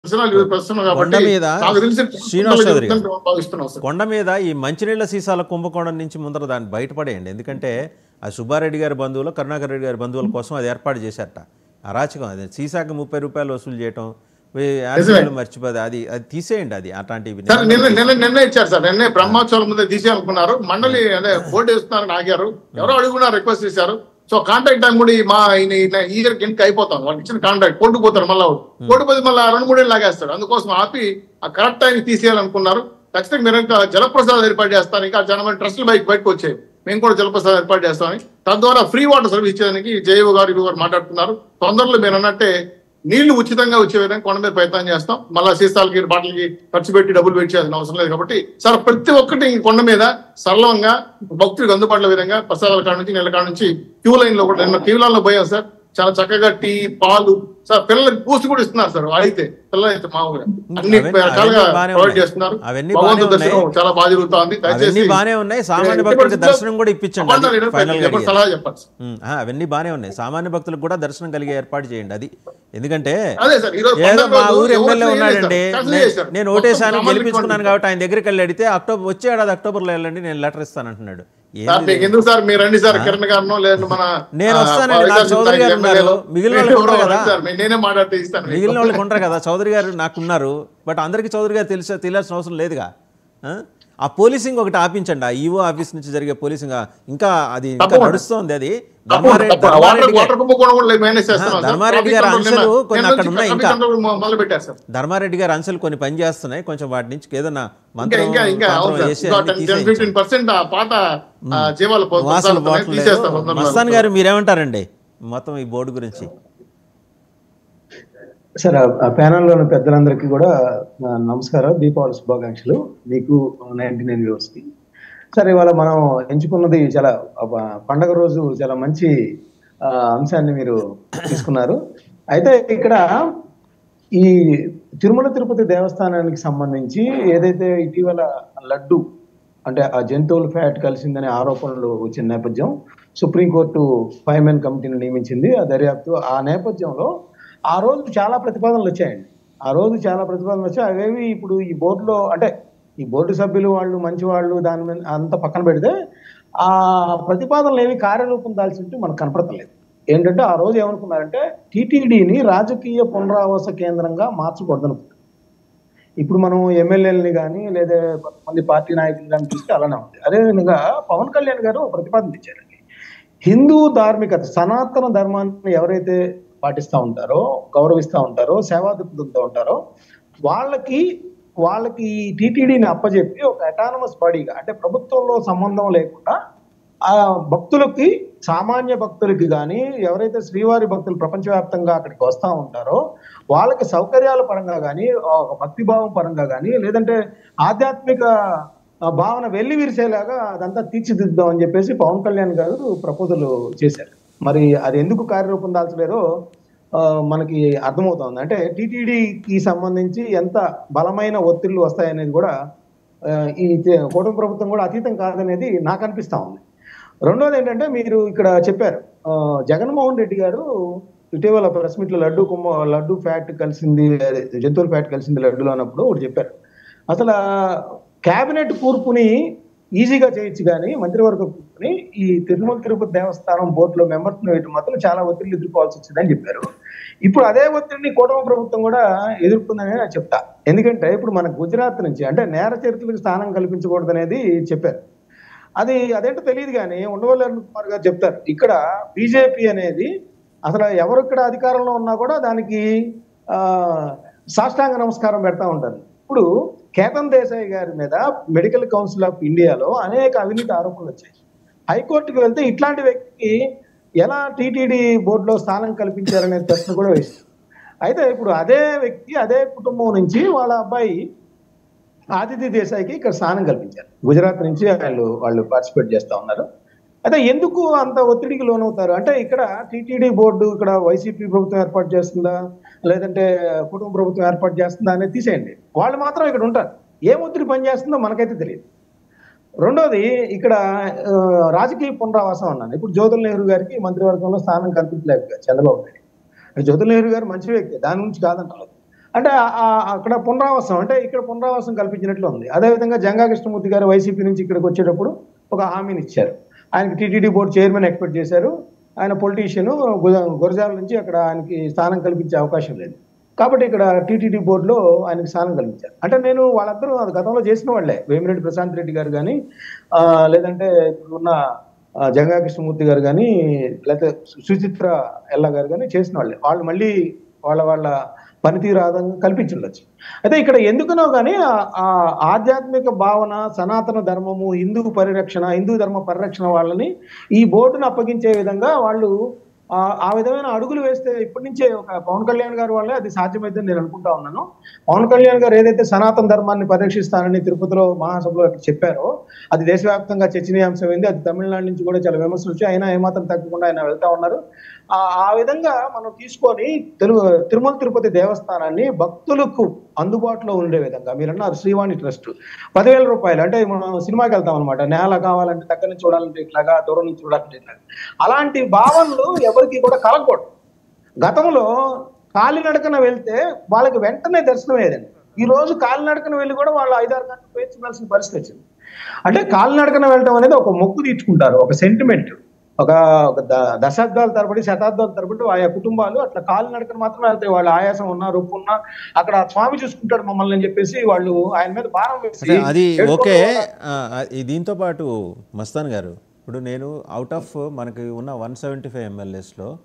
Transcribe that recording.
ప్రశ్నలు ఇవి ప్రశ్నలు కాబట్టి కొండ మీద నాకు తెలిసి శ్రీనివాస్ చౌదరి గారు. చెప్తుందని భావిస్తున్నాం సార్ కొండ మీద ఈ మంచినీళ్ళ సీసాల కుంభకోణం నుంచి ముందర దాన్ని బయటపడేయండి ఎందుకంటే ఆ సుబ్బారెడ్డి గారి బంధువులు కరుణాకర్ రెడ్డి గారి బంధువుల కోసం అది ఏర్పాటు చేశారట అరాచకం అది సీసాకి ముప్పై రూపాయలు వసూలు చేయటం వీ- యాజమాన్యాలు మర్చిపోదు అది అది తీసేయండి అది అట్లాంటివి సార్ నిన్న నిన్న నిన్న ఇచ్చారు సార్ నిన్నే బ్రహ్మోత్సవాల ముందే తీసేయాలనుకున్నారు మండలి అదే బోర్డు వేస్తున్నారని ఆగారు ఎవరో అడుగున్నారు రిక్వెస్ట్ చేశారు సో కాంట్రాక్ట్ టైం కూడా ఈ మా ఈయన ఈ ఇయర్ కిందకి అయిపోతాం వాళ్ళకి ఇచ్చిన కాంట్రాక్ట్ కొట్టుకుపోతారు మళ్ళీ కొట్టుపోతే మళ్ళీ రెండు మూడేళ్ళు లాగేస్తాడు అందుకోసం ఆపి ఆ కరెక్ట్ టైం తీసేయాలనుకున్నారు ఖచ్చితంగా మీరు ఇంకా జలప్రసాద్ ఏర్పాటు చేస్తాను ఇంకా చాలా ట్రస్టులు బయట బయటకు వచ్చాయి మేము కూడా జలప్రసాద్ ఏర్పాటు చేస్తామని తద్వారా ఫ్రీ వాటర్ సర్వీస్ ఇచ్చేదానికి జేఓ గారు ఇవి గారు మాట్లాడుతున్నారు తొందరలో మీరు అన్నట్టే నీళ్లు ఉచితంగా వచ్చే విధంగా కొండ మీద ప్రయత్నం చేస్తాం మళ్ళా సీసాలకి బాటిల్కి ఖర్చు పెట్టి డబ్బులు పెట్టి చేయాల్సిన అవసరం లేదు కాబట్టి సార్ ప్రతి ఒక్కటి ఈ కొండ మీద సరళంగా భక్తులకు అందుబాటులో విధంగా ప్రసాదాల కాడ నుంచి నీళ్ళ కాడ నుంచి క్యూ లైన్ లో కూడా నిన్న క్యూ లైన్ లో పోయాం సార్ చాలా చక్కగా టీ పాలు సార్ పిల్లలకి బూస్ట్ కూడా ఇస్తున్నారు సార్ అయితే పిల్లలు అయితే మామూలుగా అన్ని అవన్నీ- రకాలుగా అవన్నీ బాగానే ప్రొవైడ్ ఉన్నాయి. చేస్తున్నారు అవన్నీ భగవంతుడి బాగానే దర్శనం ఉన్నాయి. చాలా బాగా జరుగుతుంది అవన్నీ దయచేసి బాగానే ఉన్నాయి సామాన్య ఎట్టి భక్తులకు పరిస్థితుల్లో దర్శనం కూడా ఇప్పించండి అది చెప్పండి, ఫైనల్ గా చెప్పండి, అడిగేది. సలహా చెప్పండి ఉమ్, ఆ, అవన్నీ బాగానే ఉన్నాయి సామాన్య భక్తులకు కూడా దర్శనం కలిగే ఏర్పాటు చేయండి అది ఎందుకంటే అదే సార్ ఈరోజు ఏదో పండగ మా రోజు ఊరు ఎవరు ఎమ్మెల్యే చేయలేదు ఉన్నాడండి సార్. cancel నే- చేశారు. నేను మొత్తం ఓటేసాను సామాన్యులకు గెలిపించుకున్నాను కాబట్టి ఆయన దగ్గరికి వెళ్ళి అడిగితే అక్టోబర్ వచ్చే ఏడాది అక్టోబర్లో వెళ్ళండి నేను లెటర్ ఇస్తాను అంటున్నాడు సార్ ఏంది మీకు ఎందుకు సార్ మీరు రండి సార్ కిరణ్ గారు లేదా మన నేను ఆ, వస్తానండి, వైఎస్ఆర్ నాకు చౌదరి గారు ఎమ్మెల్యేలు. ఉన్నారు. మిగిలిన మీరు వాళ్ళు ఎవరో ఉండరు కదా. రండి సార్, నేనే మాట్లాడితే ఇస్తాను మీకు. మిగిలిన వాళ్ళకి ఉంటారు కదా చౌదరి గారు నాకున్నారు బట్ అందరికీ చౌదరి గారు తెలిసే తెలియాల్సిన అవసరం లేదుగా ఆ? ఆ పోలీసింగ్ ఒకటి ఆపించండి ఆ ఈఓ ఆఫీస్ నుంచి జరిగే పోలీసింగ్ ఆ- ఇంకా అది ఇంకా తప్పకుండా. నడుస్తోంది అది తప్పకుండా, ధర్మారెడ్డి తప్పకుండా. ధర్మారెడ్డి వాటర్ గారు- వాటర్ కుంభకోణం కూడా మేనేజ్ చేస్తున్నాం సార్. ధర్మారెడ్డి గారి ట్రాఫిక్ కంట్రోల్ అంశాలు నిన్న- కొన్ని నిన్న అక్కడ నుంచి ఉన్నాయి ట్రాఫిక్ ఇంకా. కంట్రోల్ మొ- మొదలు పెట్టారు సార్ ధర్మారెడ్డి గారు అంశాలు కొన్ని పని చేస్తున్నాయి కొంచెం వాటి నుంచి ఏదన్నా ఇంకా మంత్రం ఇంకా ఇంకా అవును మంత్రం సార్ వేసి ఇంకా అన్ని టెన్ తీసేయించండి. ఫిఫ్టీన్ పర్సెంట్ ఆ పాత ఆ, జీవాలు పో- వాసన కొనసాగుతున్నాయి. పోవట్లేదు తీసేస్తాం తొందరలో. మస్తాన్ గారు మీరేమంటారండి మొత్తం ఈ బోర్డు గురించి సార్ ఆ ప్యానల్లో ఉన్న పెద్దలందరికీ కూడా ఆ, నమస్కారం దీపావళి శుభాకాంక్షలు మీకు నైన్టీ నైన్ కి సార్ ఇవాళ మనం ఎంచుకున్నది చాలా ఒక పండగ రోజు చాలా మంచి ఆ, అంశాన్ని మీరు తీసుకున్నారు అయితే ఇక్కడ ఈ తిరుమల తిరుపతి దేవస్థానానికి సంబంధించి ఏదైతే ఇటీవల లడ్డు అంటే ఆ జంతువుల ఫ్యాట్ కలిసిందనే ఆరోపణలు వచ్చిన నేపథ్యం సుప్రీంకోర్టు ఫైవ్ మెన్ కమిటీని నియమించింది ఆ దర్యాప్తు ఆ నేపథ్యంలో ఆ రోజు చాలా ప్రతిపాదనలు వచ్చాయండి ఆ రోజు చాలా ప్రతిపాదనలు వచ్చాయి అవేవి ఇప్పుడు ఈ బోర్డులో అంటే ఈ బోర్డు సభ్యులు వాళ్ళు మంచి వాళ్ళు దాని మీద అంత పక్కన పెడితే ఆ ప్రతిపాదనలు ఏవి కార్యరూపం దాల్చినట్టు మనకు కనపడతలేదు ఏంటంటే ఆ రోజు ఏమనుకున్నారంటే టీటీడీని రాజకీయ పునరావాస కేంద్రంగా మార్చకూడదనుకున్నారు ఇప్పుడు మనం ఎమ్మెల్యేలని కానీ లేదా కొంతమంది పార్టీ నాయకులు కానీ చూస్తే అలానే ఉంది అదేవిధంగా పవన్ కళ్యాణ్ గారు ఒక ప్రతిపాదన ఇచ్చారండి హిందూ ధార్మికత సనాతన ధర్మాన్ని ఎవరైతే పాటిస్తూ ఉంటారో గౌరవిస్తూ ఉంటారో సేవా దృక్పథంతో ఉంటారో వాళ్ళకి వాళ్ళకి ఈ టీటీడీని అప్పజెప్పి ఒక అటానమస్ బాడీగా అంటే ప్రభుత్వంలో సంబంధం లేకుండా ఆ భక్తులకి సామాన్య భక్తులకి కానీ ఎవరైతే శ్రీవారి భక్తులు ప్రపంచవ్యాప్తంగా అక్కడికి వస్తూ ఉంటారో వాళ్ళకి సౌకర్యాల పరంగా కానీ ఒక భక్తిభావం పరంగా కానీ లేదంటే ఆధ్యాత్మిక ఆ, భావన వెళ్ళి విరిసేలాగా అదంతా తీర్చిదిద్దాం అని చెప్పేసి పవన్ కళ్యాణ్ గారు ప్రపోజల్ చేశారు మరి అది ఎందుకు కార్యరూపం దాల్చలేదో ఆ, మనకి అర్థమవుతోంది అంటే టీటీడీకి సంబంధించి ఎంత బలమైన ఒత్తిళ్లు వస్తాయనేది కూడా ఆ, ఈ చే- కూటమి ప్రభుత్వం కూడా అతీతం కాదనేది నాకు అనిపిస్తా ఉంది రెండోది ఏంటంటే మీరు ఇక్కడ చెప్పారు ఆ, జగన్మోహన్ రెడ్డి గారు ఇటీవల ప్రెస్ మీట్ లో లడ్డు కుమ్మ లడ్డు ఫ్యాట్ కలిసింది అదే, జంతువుల ఫ్యాట్ కలిసింది లడ్డులో అన్నప్పుడు ఒకటి చెప్పారు అసలు కేబినెట్ కూర్పుని ఈజీగా చేయొచ్చు కానీ మంత్రివర్గ కూర్పుని ఈ తిరుమల తిరుపతి దేవస్థానం బోర్డులో మెంబర్స్ వేయటం మాత్రం చాలా ఒత్తిడిలు ఎదుర్కోవాల్సి వచ్చిందని చెప్పారు ఇప్పుడు అదే ఒత్తిడిని కూటమి ప్రభుత్వం కూడా ఎదుర్కొందని నేను చెప్తా ఎందుకంటే ఇప్పుడు మన గుజరాత్ నుంచి అంటే నేర చరిత్రలకు స్థానం కల్పించకూడదు అనేది చెప్పారు అది అదేంటో తెలియదు కానీ ఉండవల్లి అరుణ్ కుమార్ గారు చెప్తారు ఇక్కడ బీజేపీ అనేది అసలు ఎవరు ఇక్కడ అధికారంలో ఉన్నా కూడా దానికి ఆ సాష్టాంగ నమస్కారం పెడతా ఉంటారు ఇప్పుడు కేతన్ దేశాయ్ గారి మీద మెడికల్ కౌన్సిల్ ఆఫ్ ఇండియాలో అనేక అవినీతి ఆరోపణలు వచ్చాయి హైకోర్టుకి వెళ్తే ఇట్లాంటి వ్యక్తికి ఎలా టీటీడీ బోర్డులో స్థానం కల్పించారనే ప్రశ్న కూడా వేసింది అయితే ఇప్పుడు అదే వ్యక్తి అదే కుటుంబం నుంచి వాళ్ళ అబ్బాయి ఆదిత్య దేశాయికి ఇక్కడ స్థానం కల్పించారు గుజరాత్ నుంచి వాళ్ళు వాళ్ళు పార్టిసిపేట్ చేస్తా ఉన్నారు అయితే ఎందుకు అంత ఒత్తిడికి లోనవుతారు అంటే ఇక్కడ టీటీడీ బోర్డు ఇక్కడ వైసీపీ ప్రభుత్వం ఏర్పాటు చేస్తుందా లేదంటే కుటుంబ ప్రభుత్వం ఏర్పాటు చేస్తుందా అనేది తీసేయండి వాళ్ళు మాత్రం ఇక్కడ ఉంటారు ఏం ఒత్తిడి పని చేస్తుందో మనకైతే తెలియదు రెండోది ఇక్కడ ఆ, రాజకీయ పునరావాసం అన్నాను ఇప్పుడు జ్యోతుల్ నెహ్రూ గారికి మంత్రివర్గంలో స్థానం కల్పించలేకపోయారు చంద్రబాబు నాయుడు అంటే జ్యోతుల్ నెహ్రూ గారు మంచి వ్యక్తి దాని నుంచి కాదంటారు అంటే ఆ- ఆ- అక్కడ పునరావాసం అంటే ఇక్కడ పునరావాసం కల్పించినట్లు ఉంది అదేవిధంగా జంగా కృష్ణమూర్తి గారు వైసీపీ నుంచి ఇక్కడికి వచ్చేటప్పుడు ఒక హామీని ఇచ్చారు ఆయనకి టీటీడీ బోర్డు చైర్మన్ ఎక్స్పెక్ట్ చేశారు ఆయన పొలిటీషియన్ గురజాల నుంచి అక్కడ ఆయనకి స్థానం కల్పించే అవకాశం లేదు కాబట్టి ఇక్కడ టీటీడీ బోర్డులో ఆయనకి స్థానం కల్పించారు అంటే నేను వాళ్ళందరూ అది గతంలో చేసిన వాళ్ళే వేమిరెడ్డి ప్రశాంత్ రెడ్డి గారు కానీ లేదంటే ఇప్పుడున్న ఆ, జంగా కృష్ణమూర్తి గారు కానీ లేకపోతే సు- సుచిత్ర ఎల్ల గారు కానీ చేసిన వాళ్ళే వాళ్ళు మళ్ళీ వాళ్ళ వాళ్ళ పనితీరు ఆధారంగా కల్పించుండొచ్చు అయితే ఇక్కడ ఎందుకునో కానీ ఆ- ఆ ఆధ్యాత్మిక భావన సనాతన ధర్మము హిందూ పరిరక్షణ హిందూ ధర్మ పరిరక్షణ వాళ్ళని ఈ బోర్డును అప్పగించే విధంగా వాళ్ళు ఆ- ఆ విధమైన అడుగులు వేస్తే ఇప్పటి నుంచే ఒక పవన్ కళ్యాణ్ గారి వల్లే అది సాధ్యమైందని నేను అనుకుంటా ఉన్నాను పవన్ కళ్యాణ్ గారు ఏదైతే సనాతన ధర్మాన్ని పరిరక్షిస్తానని తిరుపతిలో మహాసభలో అక్కడ చెప్పారో అది దేశవ్యాప్తంగా చర్చనీయాంశమైంది అది తమిళనాడు నుంచి కూడా చాలా విమర్శలు వచ్చాయి అయినా ఏమాత్రం తగ్గకుండా ఆయన వెళ్తా ఉన్నారు ఆ ఆ విధంగా మనం తీసుకొని తిరు తిరుమల తిరుపతి దేవస్థానాన్ని భక్తులకు అందుబాటులో ఉండే విధంగా మీరు అన్నారు శ్రీవాణి ట్రస్ట్ పదివేల రూపాయలు అంటే మనం సినిమాకి వెళ్తాం అనమాట నేల కావాలంటే దగ్గర నుంచి చూడాలంటే ఇట్లాగా దూరం నుంచి చూడాలంటే ఇట్లాగా అలాంటి భావనలు ఎవరికి కూడా కలగకూడదు గతంలో కాలినడకన వెళ్తే వాళ్ళకి వెంటనే దర్శనం అయ్యేదండి ఈ రోజు కాలినడకన వెళ్ళి కూడా వాళ్ళు ఐదారు గంటలు వేయించాల్సిన పరిస్థితి వచ్చింది అంటే కాలినడకన వెళ్ళటం అనేది ఒక మొక్కు తీర్చుకుంటారు ఒక సెంటిమెంట్ ఒక ఒక ద- దశాబ్దాల తరబడి శతాబ్దాల తరబడి ఆయా కుటుంబాలు అట్లా కాలినడకన మాత్రమే వెళ్తాయి వాళ్ళు ఆయాసం ఉన్నా రొప్పు ఉన్నా అక్కడ స్వామి చూసుకుంటాడు మమ్మల్ని అని చెప్పేసి వాళ్ళు ఆయన మీద భారం వేసి అంటే అది ఏడుకోవడం ఓకే వల్ల ఆ, ఆ, ఈ దీంతో పాటు మస్తాన్ గారు ఇప్పుడు నేను అవుట్ ఆఫ్ మనకి ఉన్న వన్ సెవెంటీ ఫైవ్ ఎమ్మెల్యేస్లో